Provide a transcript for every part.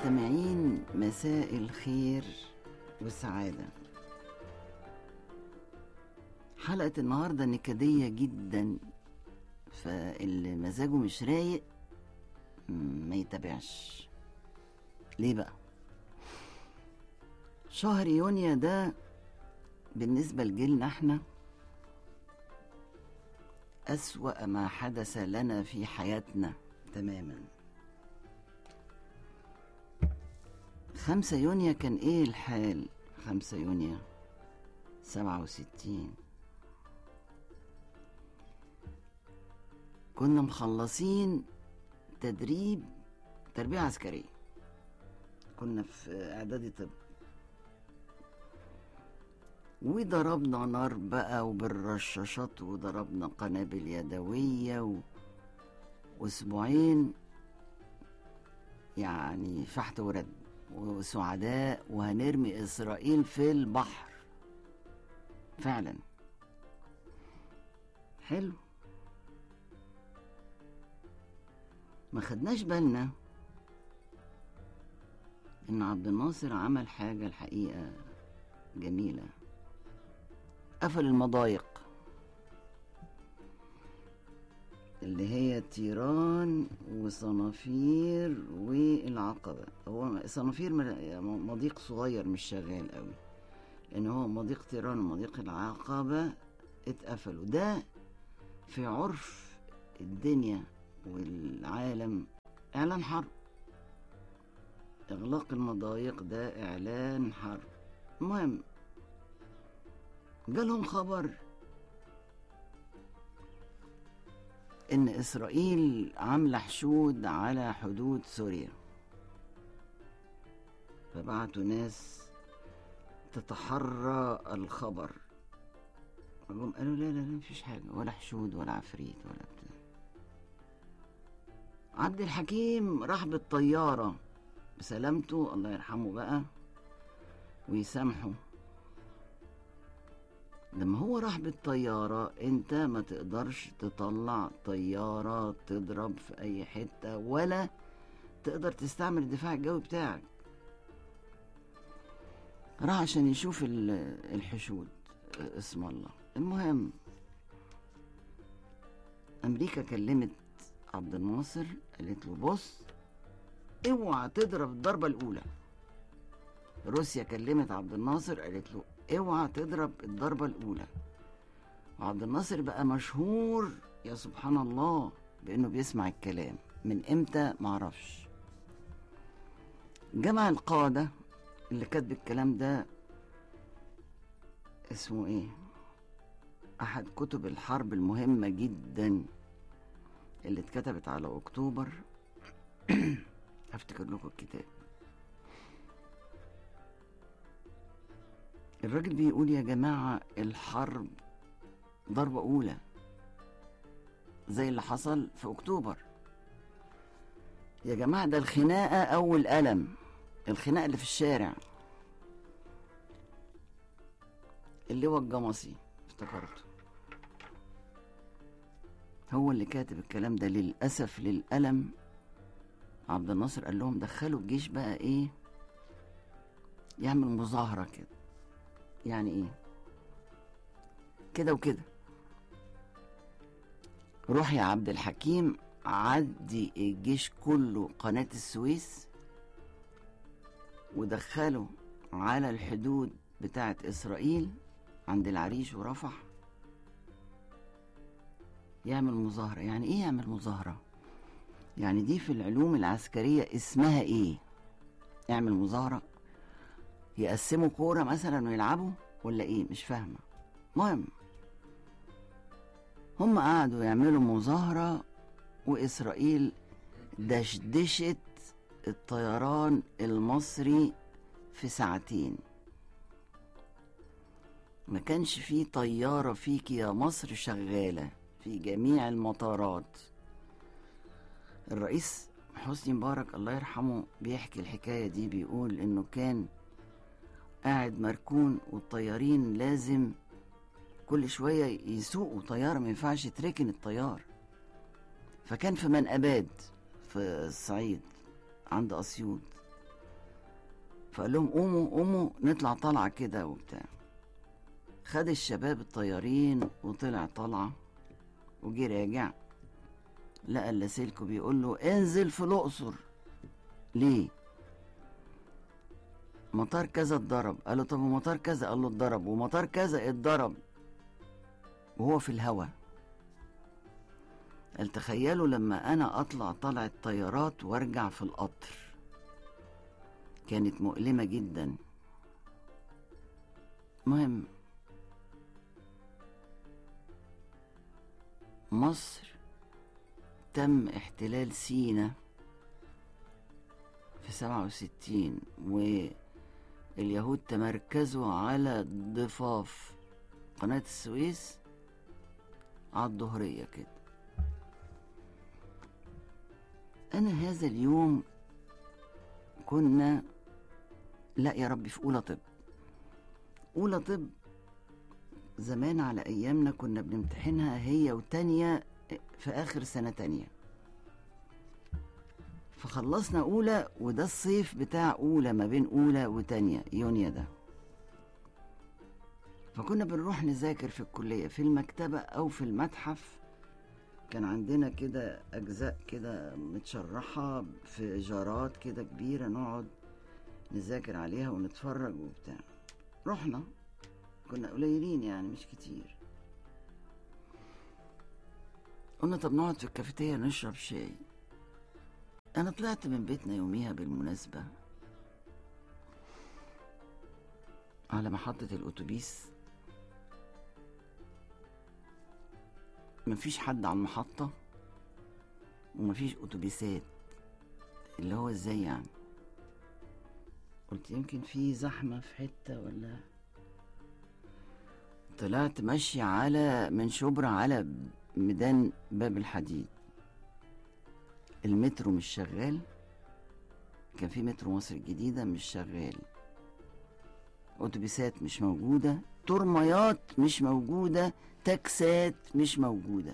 المستمعين مساء الخير والسعادة حلقة النهاردة نكدية جدا فاللي مزاجه مش رايق ما يتابعش ليه بقى شهر يونيو ده بالنسبة لجيلنا احنا أسوأ ما حدث لنا في حياتنا تماما خمسة يونيو كان ايه الحال خمسة يونيو سبعة وستين كنا مخلصين تدريب تربية عسكرية كنا في إعدادي طب وضربنا نار بقى وبالرشاشات وضربنا قنابل يدوية و... وأسبوعين يعني فحت ورد وسعداء وهنرمي إسرائيل في البحر فعلا حلو ما خدناش بالنا ان عبد الناصر عمل حاجة الحقيقة جميلة قفل المضايق اللي هي تيران وصنافير والعقبة هو صنافير مضيق صغير مش شغال قوي لان هو مضيق تيران ومضيق العقبة اتقفلوا ده في عرف الدنيا والعالم اعلان حرب اغلاق المضايق ده اعلان حرب المهم جالهم خبر ان اسرائيل عامله حشود على حدود سوريا فبعتوا ناس تتحرى الخبر قالوا لا لا لا مفيش حاجه ولا حشود ولا عفريت ولا بتاع عبد الحكيم راح بالطيارة بسلامته الله يرحمه بقى ويسامحه لما هو راح بالطيارة انت ما تقدرش تطلع طيارة تضرب في اي حتة ولا تقدر تستعمل الدفاع الجوي بتاعك راح عشان يشوف الحشود اسم الله المهم امريكا كلمت عبد الناصر قالت له بص اوعى تضرب الضربة الأولى روسيا كلمت عبد الناصر قالت له اوعى تضرب الضربة الأولى وعبد الناصر بقى مشهور يا سبحان الله بأنه بيسمع الكلام من امتى معرفش جمع القادة اللي كاتب الكلام ده اسمه ايه أحد كتب الحرب المهمة جداً اللي اتكتبت على اكتوبر هفتكر لكم الكتاب الراجل بيقول يا جماعة الحرب ضربة أولى زي اللي حصل في أكتوبر يا جماعة ده الخناقة أول ألم الخناقة اللي في الشارع اللي هو الجمصي افتكرته هو اللي كاتب الكلام ده للأسف للألم عبد الناصر قال لهم دخلوا الجيش بقى ايه يعمل مظاهرة كده يعني ايه كده وكده روح يا عبد الحكيم عدي الجيش كله قناة السويس ودخله على الحدود بتاعت إسرائيل عند العريش ورفح يعمل مظاهرة يعني ايه يعمل مظاهرة يعني دي في العلوم العسكرية اسمها ايه يعمل مظاهرة يقسموا كورة مثلا ويلعبوا ولا ايه مش فاهمة مهم هم قعدوا يعملوا مظاهرة وإسرائيل دشدشت الطيران المصري في ساعتين ما كانش في طيارة فيك يا مصر شغالة في جميع المطارات الرئيس حسني مبارك الله يرحمه بيحكي الحكاية دي بيقول إنه كان قاعد مركون والطيارين لازم كل شوية يسوقوا طيارة ما ينفعش يتركن الطيار فكان في منقباد في الصعيد عند أسيوط فقال لهم قوموا قوموا نطلع طلعة كده وبتاع خد الشباب الطيارين وطلع طلعة وجي راجع لقى اللاسلكي بيقول له انزل في الأقصر ليه؟ مطار كذا اتضرب قال له طب ومطار كذا قال له اتضرب ومطار كذا اتضرب وهو في الهوا قال تخيلوا لما انا اطلع طلعة طيارات وارجع في القطر كانت مؤلمة جدا مهم مصر تم احتلال سينا في سبعة وستين واليهود تمركزوا على ضفاف قناة السويس على الظهرية كده أنا هذا اليوم كنا لا يا ربي في أولى طب أولى طب زمان على أيامنا كنا بنمتحنها هي وتانية في آخر سنة تانية فخلصنا أولى وده الصيف بتاع أولى ما بين أولى وتانية يونيو ده فكنا بنروح نذاكر في الكلية في المكتبة أو في المتحف كان عندنا كده أجزاء كده متشرحة في جارات كده كبيرة نقعد نذاكر عليها ونتفرج وبتاع رحنا كنا قليلين يعني مش كتير قلنا طب نقعد في الكافيتيريا نشرب شاي أنا طلعت من بيتنا يوميها بالمناسبة على محطة الأتوبيس مفيش حد على المحطة ومفيش أتوبيسات اللي هو ازاي يعني قلت يمكن في زحمة في حتة ولا طلعت ماشي على من شبرا على ميدان باب الحديد المترو مش شغال كان في مترو مصر الجديدة مش شغال أتوبيسات مش موجودة ترميات مش موجودة تاكسات مش موجودة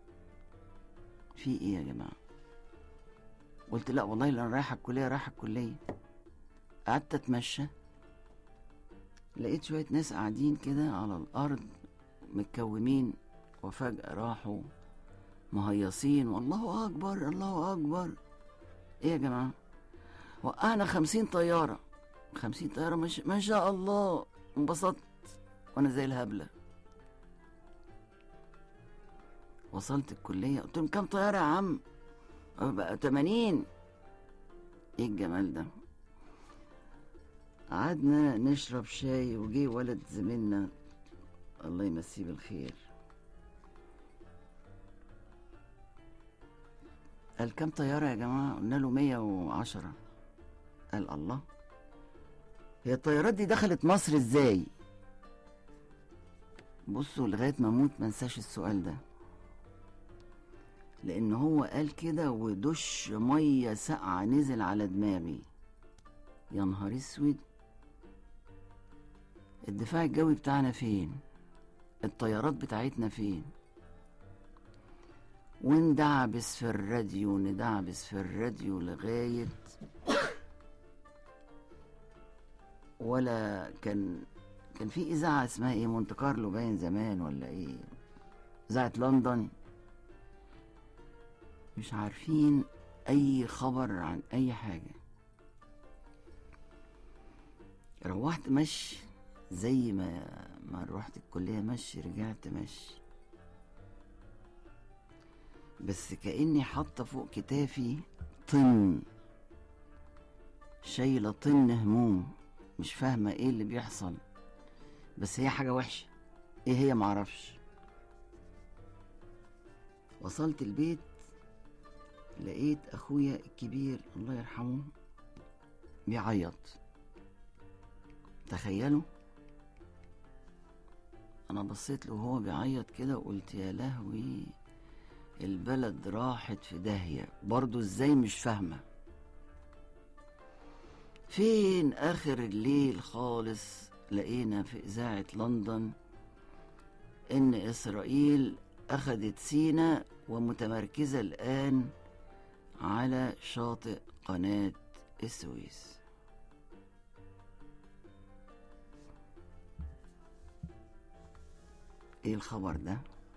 في ايه يا جماعة قلت لا والله انا رايحة الكلية رايحة الكلية قعدت اتمشى لقيت شوية ناس قاعدين كده على الأرض متكومين وفجأة راحوا مهيصين والله أكبر الله أكبر إيه يا جماعة وقعنا خمسين طيارة خمسين طيارة مش ما شاء الله انبسطت وأنا زي الهبلة وصلت الكلية قلت لهم كام طيارة يا عم بقى 80 ايه الجمال ده قعدنا نشرب شاي وجي ولد زميلنا الله يمسيه بالخير قال كام طيارة يا جماعة قلنا له مية وعشرة قال الله هي الطيارات دي دخلت مصر ازاي بصوا لغاية ما اموت منساش السؤال ده لان هو قال كده ودش ميه ساقعه نزل على دماغي يا نهار اسود الدفاع الجوي بتاعنا فين الطيارات بتاعتنا فين وندعبس في الراديو ندعبس في الراديو لغاية ولا كان كان في إذاعة اسمها إيه مونte كارلو باين زمان ولا إيه إذاعة لندن مش عارفين اي خبر عن اي حاجة روحت مشي زي ما ما روحت الكلية مشي رجعت مشي بس كأني حاطة فوق كتافي طن شايلة طن هموم مش فاهمة ايه اللي بيحصل بس هي حاجة وحشة ايه هي معرفش وصلت البيت لقيت اخويا الكبير الله يرحمه بيعيط تخيلوا انا بصيت له وهو بيعيط كده وقلت يا لهوي البلد راحت في داهية برضو ازاي مش فاهمة فين اخر الليل خالص لقينا في اذاعة لندن ان اسرائيل اخذت سينا ومتمركزة الان على شاطئ قناة السويس ايه الخبر ده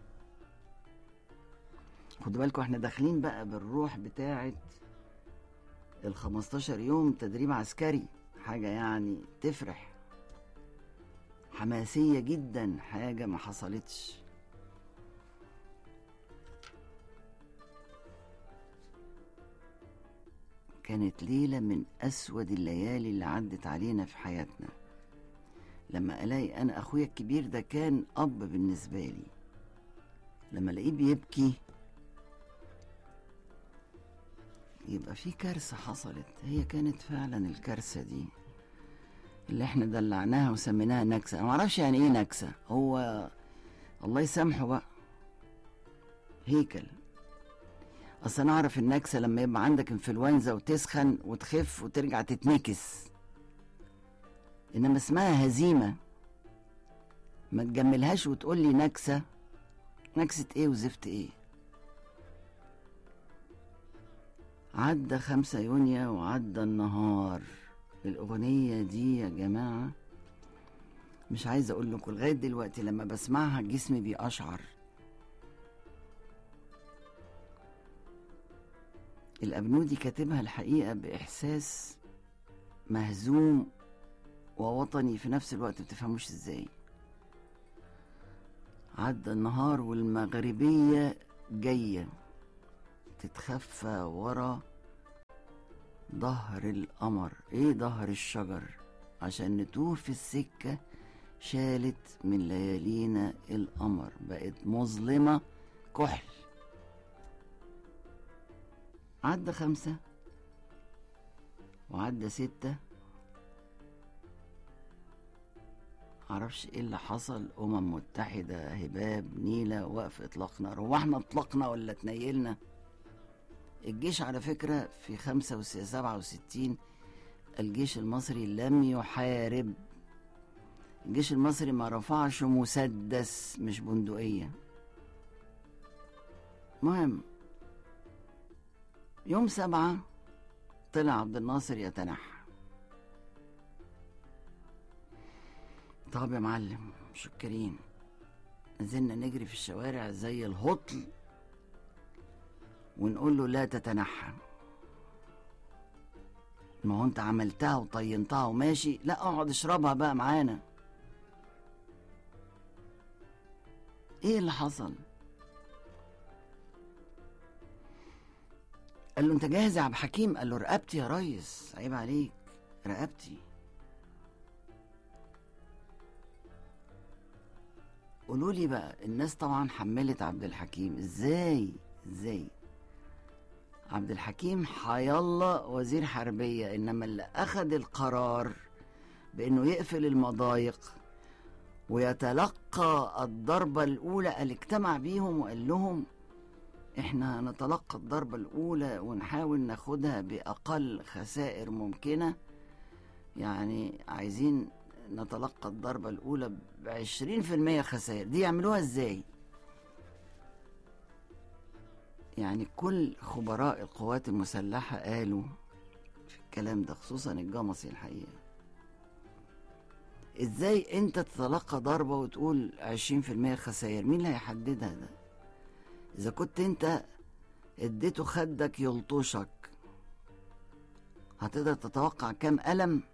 خدوا بالكم احنا داخلين بقى بالروح بتاعه ال 15 يوم تدريب عسكري حاجه يعني تفرح حماسيه جدا حاجه ما حصلتش كانت ليله من اسود الليالي اللي عدت علينا في حياتنا لما الاقي انا اخويا الكبير ده كان اب بالنسبه لي لما الاقيه بيبكي يبقى في كارثه حصلت هي كانت فعلا الكارثه دي اللي احنا دلعناها وسميناها نكسه انا معرفش يعني ايه نكسه هو الله يسامحه بقى هيكل اصل انا اعرف النكسه لما يبقى عندك انفلونزا وتسخن وتخف وترجع تتنكس انما اسمها هزيمه ما تجملهاش وتقول لي نكسه نكسه ايه وزفت ايه عدى خمسة يونيو وعدى النهار الأغنية دي يا جماعة مش عايز أقول لكم لغاية دلوقتي لما بسمعها جسمي بيقشعر الأبنودي كاتبها الحقيقة بإحساس مهزوم ووطني في نفس الوقت بتفهموش ازاي عدى النهار والمغربية جاية تتخفى ورا ظهر القمر ايه ظهر الشجر عشان نتوه في السكة شالت من ليالينا القمر بقت مظلمة كحل عدى خمسة وعدى ستة معرفش ايه اللي حصل امم متحدة هباب نيلة وقف اطلاق نار هو احنا اطلقنا ولا اتنيلنا الجيش على فكرة في خمسة وسبعة وستين الجيش المصري لم يحارب الجيش المصري ما رفعش مسدس مش بندقية مهم يوم سبعة طلع عبد الناصر يتنحى طب يا معلم مشكرين نزلنا نجري في الشوارع زي الهطل ونقول له لا تتنحى ما هو انت عملتها وطينتها وماشي لا اقعد اشربها بقى معانا ايه اللي حصل قال له انت جاهز يا عبد الحكيم قال له رقبتي يا ريس عيب عليك رقبتي قولوا لي بقى الناس طبعا حملت عبد الحكيم ازاي ازاي عبد الحكيم حيالله وزير حربية إنما اللي أخذ القرار بأنه يقفل المضايق ويتلقى الضربة الأولى اللي اجتمع بيهم وقال لهم احنا هنتلقى الضربة الأولى ونحاول ناخدها بأقل خسائر ممكنة يعني عايزين نتلقى الضربة الأولى بعشرين في المية خسائر دي يعملوها ازاي؟ يعني كل خبراء القوات المسلحة قالوا في الكلام ده خصوصا الجمصي الحقيقة ازاي انت تتلقى ضربة وتقول عشرين في المية خسائر مين اللي هيحددها ده اذا كنت انت اديته خدك يلطشك هتقدر تتوقع كام ألم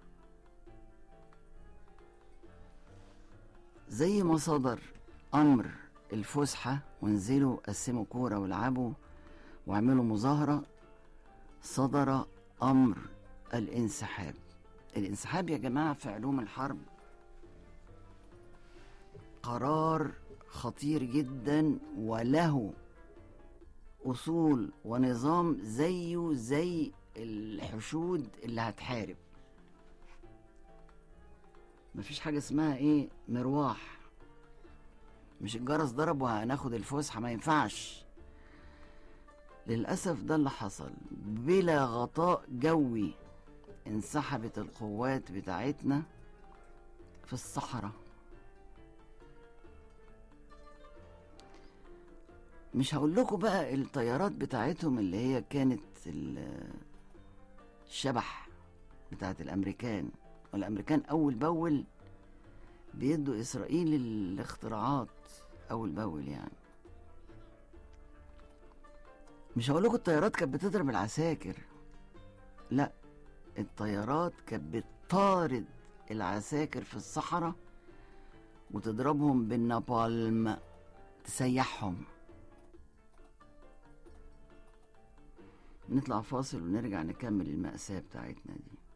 زي ما صدر أمر الفسحة وانزلوا قسموا كورة والعبوا واعملوا مظاهرة صدر أمر الانسحاب الانسحاب يا جماعة في علوم الحرب قرار خطير جدا وله أصول ونظام زيه زي الحشود اللي هتحارب مفيش حاجة اسمها ايه مروح مش الجرس ضرب وهناخد الفسحة ما ينفعش للأسف ده اللي حصل بلا غطاء جوي انسحبت القوات بتاعتنا في الصحراء مش هقول لكم بقى الطيارات بتاعتهم اللي هي كانت الشبح بتاعت الامريكان والامريكان اول باول بيدوا اسرائيل الاختراعات اول باول يعني مش هقول لكم الطيارات كانت بتضرب العساكر لا الطيارات كانت بتطارد العساكر في الصحراء وتضربهم بالنابالم تسيحهم نطلع فاصل ونرجع نكمل المأساة بتاعتنا دي